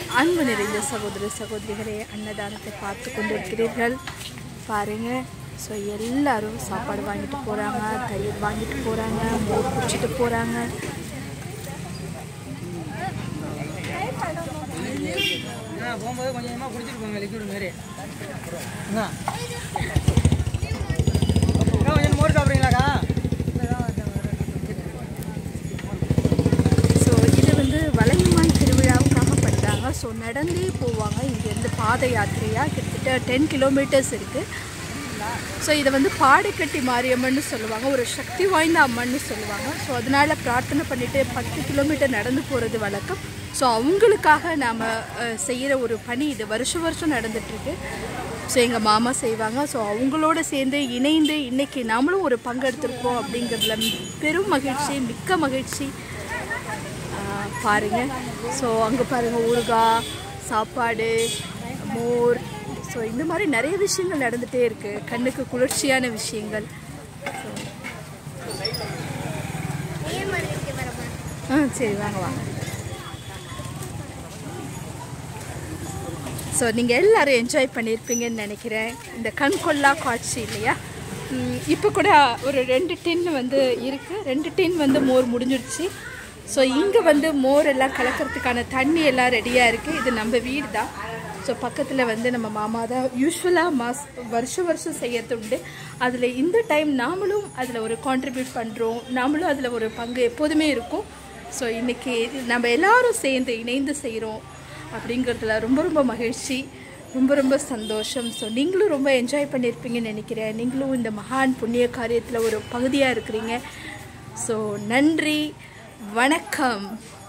அன்பு நிறைந்த சகோதர சகோதரிகளே அன்னதானத்தை பார்த்து கொண்டிருக்கிறீர்கள் பாருங்க ஸோ எல்லாரும் சாப்பாடு வாங்கிட்டு போகிறாங்க தயிர் வாங்கிட்டு போகிறாங்க மோர் குடிச்சிட்டு போகிறாங்க ஆ போகும்போது கொஞ்சம் கொஞ்சமாக குடிச்சிட்டு போங்க லிக்விட் மாரி என்ன அக்கா, கொஞ்சம் மோர் சாப்பிட்றீங்களாக்கா ஸோ இது வந்து வளையமான் திருவிழாவுக்காக பண்ணுறாங்க ஸோ நடந்தே போவாங்க இங்கேருந்து பாத யாத்திரையாக கிட்டத்தட்ட டென் கிலோமீட்டர்ஸ் இருக்குது ஸோ இதை வந்து பாடைக்கட்டி மாரியம்மன்னு சொல்லுவாங்க ஒரு சக்தி வாய்ந்த அம்மன்னு சொல்லுவாங்க ஸோ அதனால் பிரார்த்தனை பண்ணிவிட்டு பத்து கிலோமீட்டர் நடந்து போகிறது வழக்கம் ஸோ அவங்களுக்காக நாம் செய்கிற ஒரு பணி இது வருஷம் வருஷம் நடந்துகிட்ருக்கு ஸோ எங்கள் மாமா செய்வாங்க ஸோ அவங்களோட சேர்ந்து இணைந்து இன்றைக்கி நாமளும் ஒரு பங்கெடுத்திருக்கோம் அப்படிங்கிறதுல பெரும் மகிழ்ச்சி மிக்க மகிழ்ச்சி ஆஹ் பாருங்க ஸோ அங்கே பாருங்க ஊறுகாய் சாப்பாடு மோர் ஸோ இந்த மாதிரி நிறைய விஷயங்கள் நடந்துகிட்டே இருக்குது கண்ணுக்கு குளிர்ச்சியான விஷயங்கள் So, ஆ சரி வாங்க வாங்க ஸோ நீங்கள் எல்லாரும் என்ஜாய் பண்ணியிருப்பீங்கன்னு நினைக்கிறேன் இந்த கண்கொள்ளா காட்சி இல்லையா இப்போ கூட ஒரு ரெண்டு டின் வந்து இருக்குது ரெண்டு டின் வந்து மோர் முடிஞ்சிடுச்சு ஸோ இங்கே வந்து மோர் எல்லாம் கலக்கிறதுக்கான தண்ணி எல்லாம் ரெடியாக இருக்குது இது நம்ம வீடு தான் ஸோ பக்கத்தில் வந்து நம்ம மாமா தான் யூஸ்வலாக மாஸ் வருஷம் வருஷம் செய்யறது உண்டு அதில் இந்த டைம் நாமளும் அதில் ஒரு கான்ட்ரிபியூட் பண்ணுறோம் நாமளும் அதில் ஒரு பங்கு எப்போதுமே இருக்கும் ஸோ இன்றைக்கி நம்ம எல்லாரும் சேர்ந்து இணைந்து செய்கிறோம் அப்படிங்கிறதுல ரொம்ப ரொம்ப மகிழ்ச்சி ரொம்ப ரொம்ப சந்தோஷம் ஸோ நீங்களும் ரொம்ப என்ஜாய் பண்ணியிருப்பீங்கன்னு நினைக்கிறேன் நீங்களும் இந்த மகான் புண்ணிய காரியத்தில் ஒரு பகுதியாக இருக்கிறீங்க ஸோ நன்றி வணக்கம்